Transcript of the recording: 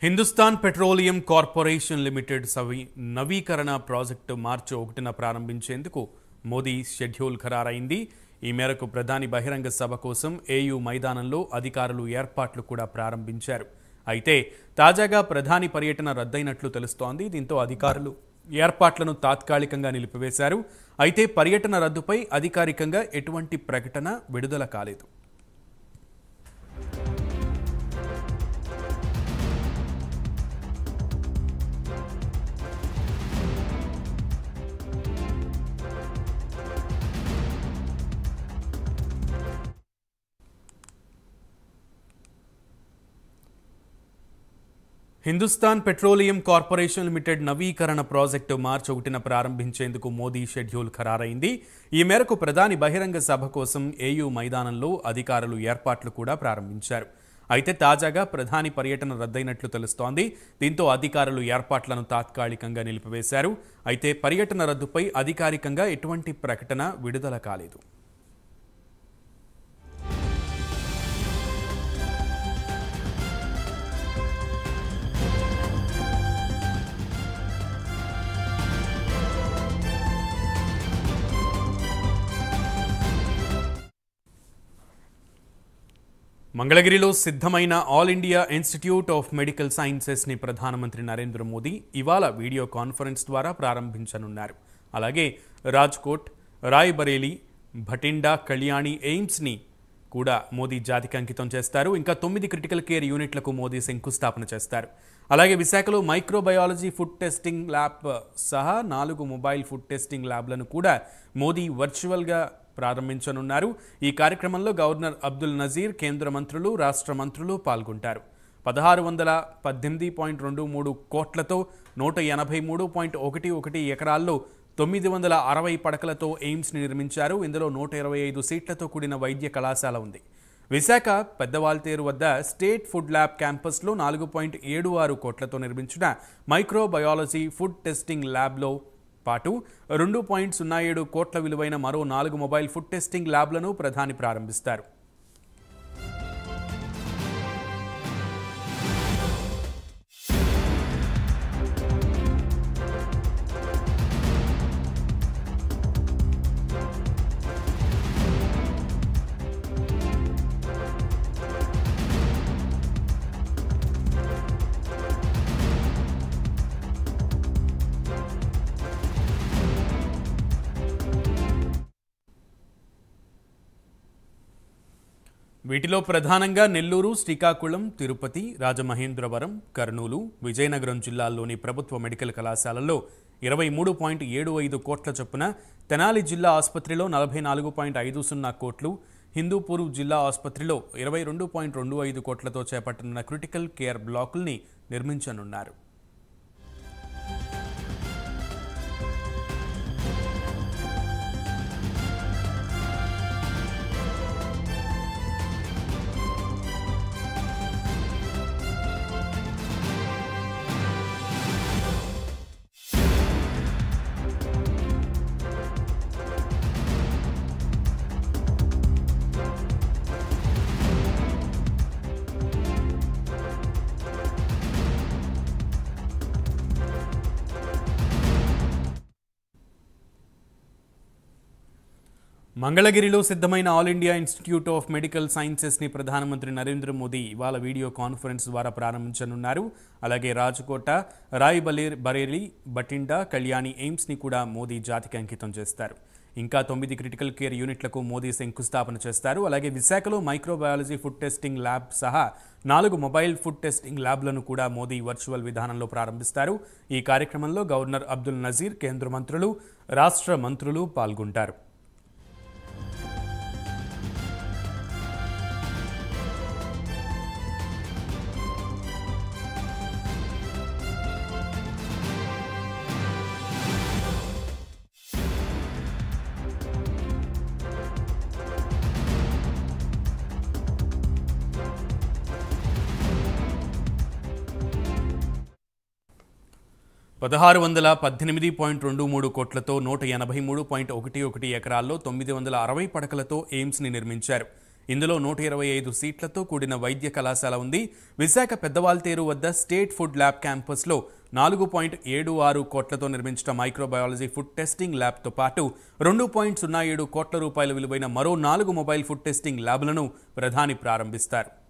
Hindustan petroleum corporation limited సవి నవీకరణ project మార్చి ఒకటిన ప్రారంభించేందుకు మోదీ షెడ్యూల్ ఖరారైంది ఈ మేరకు ప్రధాని బహిరంగ సభ కోసం ఏయూ మైదానంలో అధికారులు ఏర్పాట్లు కూడా ప్రారంభించారు అయితే తాజాగా ప్రధాని పర్యటన రద్దయినట్లు తెలుస్తోంది దీంతో అధికారులు ఏర్పాట్లను తాత్కాలికంగా నిలిపివేశారు అయితే పర్యటన రద్దుపై అధికారికంగా ఎటువంటి ప్రకటన విడుదల కాలేదు హిందుస్థాన్ పెట్రోలియం కార్పొరేషన్ లిమిటెడ్ నవీకరణ ప్రాజెక్టు మార్చి ఒకటిన ప్రారంభించేందుకు మోదీ షెడ్యూల్ ఖరారైంది ఈ మేరకు ప్రధాని బహిరంగ సభ కోసం ఏయూ మైదానంలో అధికారులు ఏర్పాట్లు కూడా ప్రారంభించారు అయితే తాజాగా ప్రధాని పర్యటన రద్దయినట్లు తెలుస్తోంది దీంతో అధికారులు ఏర్పాట్లను తాత్కాలికంగా నిలిపివేశారు అయితే పర్యటన రద్దుపై అధికారికంగా ఎటువంటి ప్రకటన విడుదల కాలేదు మంగళగిరిలో సిద్ధమైన all India institute of medical సైన్సెస్ని ప్రధానమంత్రి నరేంద్ర మోదీ ఇవాళ వీడియో కాన్ఫరెన్స్ ద్వారా ప్రారంభించనున్నారు అలాగే రాజ్కోట్ రాయ్బరేలీ భటిండా కళ్యాణి ఎయిమ్స్ని కూడా మోదీ జాతికి అంకితం చేస్తారు ఇంకా తొమ్మిది క్రిటికల్ కేర్ యూనిట్లకు మోదీ శంకుస్థాపన చేస్తారు అలాగే విశాఖలో మైక్రోబయాలజీ ఫుడ్ టెస్టింగ్ ల్యాబ్ సహా నాలుగు మొబైల్ ఫుడ్ టెస్టింగ్ ల్యాబ్లను కూడా మోదీ వర్చువల్గా ప్రారంభించనున్నారు ఈ కార్యక్రమంలో గవర్నర్ అబ్దుల్ నజీర్ కేంద్ర మంత్రులు రాష్ట్ర మంత్రులు పాల్గొంటారు పదహారు వందల పద్దెనిమిది పాయింట్ రెండు మూడు కోట్లతో నూట ఎనభై మూడు పాయింట్ ఒకటి ఒకటి ఎకరాల్లో తొమ్మిది వందల అరవై పడకలతో ఎయిమ్స్ని నిర్మించారు ఇందులో నూట ఇరవై ఐదు సీట్లతో కూడిన వైద్య కళాశాల ఉంది విశాఖ పెద్దవాల్తేరు వద్ద స్టేట్ ఫుడ్ ల్యాబ్ క్యాంపస్లో నాలుగు పాయింట్ ఏడు ఆరు కోట్లతో నిర్మించిన మైక్రోబయాలజీ ఫుడ్ టెస్టింగ్ ల్యాబ్లో పాటు రెండు పాయింట్ సున్నా ఏడు కోట్ల విలువైన మరో నాలుగు మొబైల్ ఫుడ్ టెస్టింగ్ ల్యాబ్లను ప్రధాని ప్రారంభిస్తారు వీటిలో ప్రధానంగా నెల్లూరు శ్రీకాకుళం తిరుపతి రాజమహేంద్రవరం కర్నూలు విజయనగరం జిల్లాల్లోని ప్రభుత్వ మెడికల్ కళాశాలల్లో ఇరవై మూడు పాయింట్ ఏడు ఐదు కోట్ల చొప్పున తెనాలి జిల్లా ఆసుపత్రిలో నలభై నాలుగు పాయింట్ ఐదు సున్నా కోట్లు హిందూపూర్ జిల్లా ఆసుపత్రిలో ఇరవై రెండు పాయింట్ రెండు ఐదు కోట్లతో చేపట్టనున్న క్రిటికల్ కేర్ బ్లాకుల్ని నిర్మించనున్నారు మంగళగిరిలో సిద్ధమైన all India institute of medical సైన్సెస్ని ప్రధానమంత్రి నరేంద్ర మోదీ ఇవాళ వీడియో కాన్ఫరెన్స్ ద్వారా ప్రారంభించనున్నారు అలాగే రాజ్కోట రాయ్ బలేర్ బరేలీ బటిండా కళ్యాణి ఎయిమ్స్ని కూడా మోదీ జాతికి అంకితం చేస్తారు ఇంకా తొమ్మిది క్రిటికల్ కేర్ యూనిట్లకు మోదీ శంకుస్థాపన చేస్తారు అలాగే విశాఖలో మైక్రోబయాలజీ ఫుడ్ టెస్టింగ్ ల్యాబ్ సహా నాలుగు మొబైల్ ఫుడ్ టెస్టింగ్ ల్యాబ్లను కూడా మోదీ వర్చువల్ విధానంలో ప్రారంభిస్తారు ఈ కార్యక్రమంలో గవర్నర్ అబ్దుల్ నజీర్ కేంద్ర మంత్రులు రాష్ట్ర మంత్రులు పాల్గొంటారు పదహారు వందల పద్దెనిమిది పాయింట్ రెండు మూడు కోట్లతో నూట ఎనభై మూడు పాయింట్ ఒకటి ఒకటి ఎకరాల్లో తొమ్మిది వందల అరవై పడకలతో ఎయిమ్స్ని నిర్మించారు ఇందులో నూట ఇరవై ఐదు సీట్లతో కూడిన వైద్య కళాశాల ఉంది విశాఖ పెద్దవాల్తేరు వద్ద స్టేట్ ఫుడ్ ల్యాబ్ క్యాంపస్లో నాలుగు పాయింట్ ఏడు ఆరు కోట్లతో నిర్మించిన మైక్రోబయాలజీ ఫుడ్ టెస్టింగ్ ల్యాబ్తో పాటు రెండు పాయింట్ సున్నా ఏడు కోట్ల రూపాయల విలువైన మరో నాలుగు మొబైల్ ఫుడ్ టెస్టింగ్ ల్యాబ్లను ప్రధాని ప్రారంభిస్తారు